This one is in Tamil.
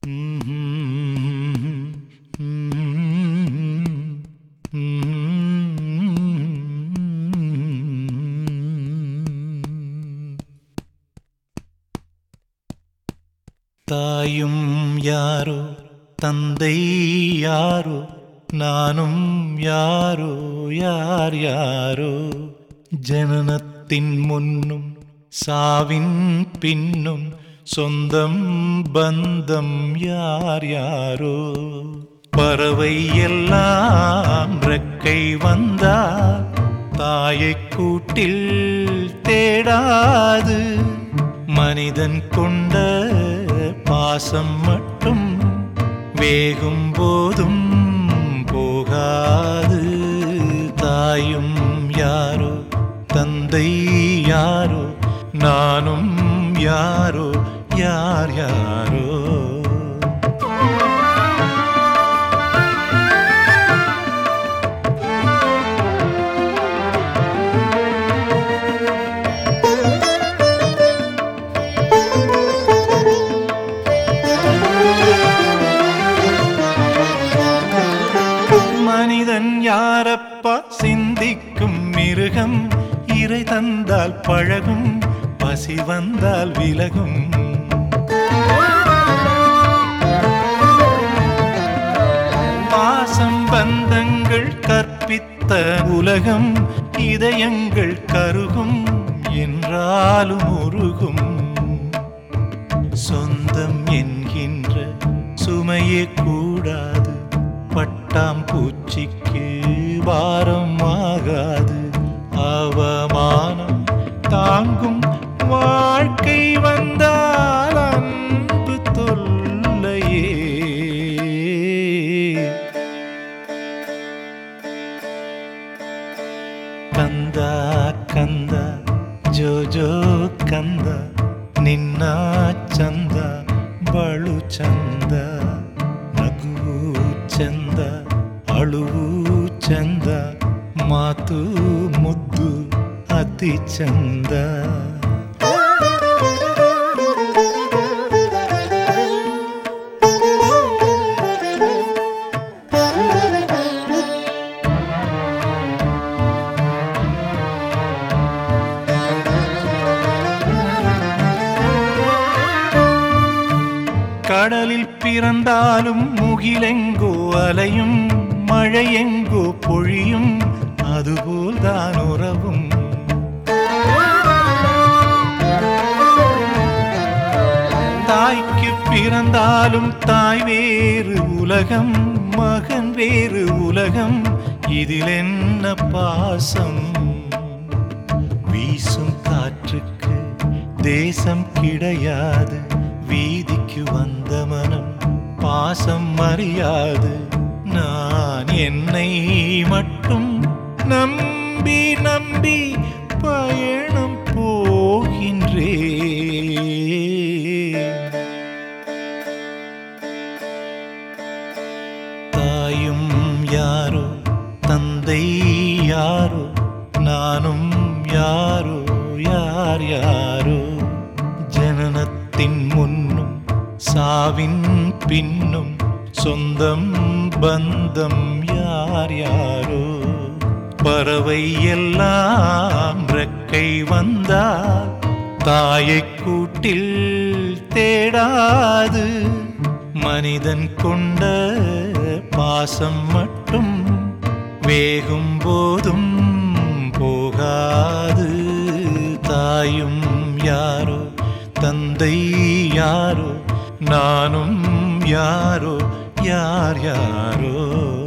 தாயும் யாரோ தந்தை யாரோ நானும் யாரோ யார் யாரோ ஜனனத்தின் முன்னும் சாவின் பின்னும் சொந்தம் பந்தம் யார் யாரோ பறவை எல்லாம் ரெக்கை வந்தால் தாயை கூட்டில் தேடாது மனிதன் கொண்ட பாசம் மட்டும் வேகும் போதும் போகாது தாயும் யாரோ தந்தை யாரோ நானும் யாரோ யார் யாரோ மனிதன் யாரப்பா சிந்திக்கும் மிருகம் இறை தந்தால் பழகும் பசி வந்தால் விலகும் பாசம் பந்தங்கள் கற்பித்த உலகம் இதயங்கள் கருகும் என்றாலும் உருகும் சொந்தம் என்கின்ற சுமையே கூடாது பட்டாம் பூச்சிக்கு பாரம் ஆகாது அவமானம் தாங்கும் வாழ்க்கை வந்தால் அன்பு தொல்லையே ಕಂದ ಕಂದ ಜೋ ಜೋ ಕಂದ ನಿನ್ನ ಚಂದ ಬಳು ಚಂದ ನಗುವು ಚಂದ ಅಳುವು ಚಂದ ಮಾತು ಮುದ್ದು ಅತಿ ಚಂದ கடலில் பிறந்தாலும் முகிலெங்கோ அலையும் மழை எங்கோ பொழியும் அதுபோல்தான் உறவும் தாய்க்கு பிறந்தாலும் தாய் வேறு உலகம் மகன் வேறு உலகம் இதில் என்ன பாசம் வீசும் காற்றுக்கு தேசம் கிடையாது வீதிக்கு வந்த மனம் பாசம் அறியாது நான் என்னை மட்டும் நம்பி நம்பி பயணம் போகின்றேன் தாயும் யாரோ தந்தை யாரோ நானும் யாரோ யார் யாரோ ஜனனத்தின் முன்னும் சாவின் பின்னும் சொந்தம் பந்தம் யார் யாரோ பறவை எல்லாம் ரெக்கை வந்தால் தாயை கூட்டில் தேடாது மனிதன் கொண்ட பாசம் மட்டும் வேகும் போதும் போகாது தாயும் யாரோ தந்தை யாரோ நானும் யாரோ யார் யாரோ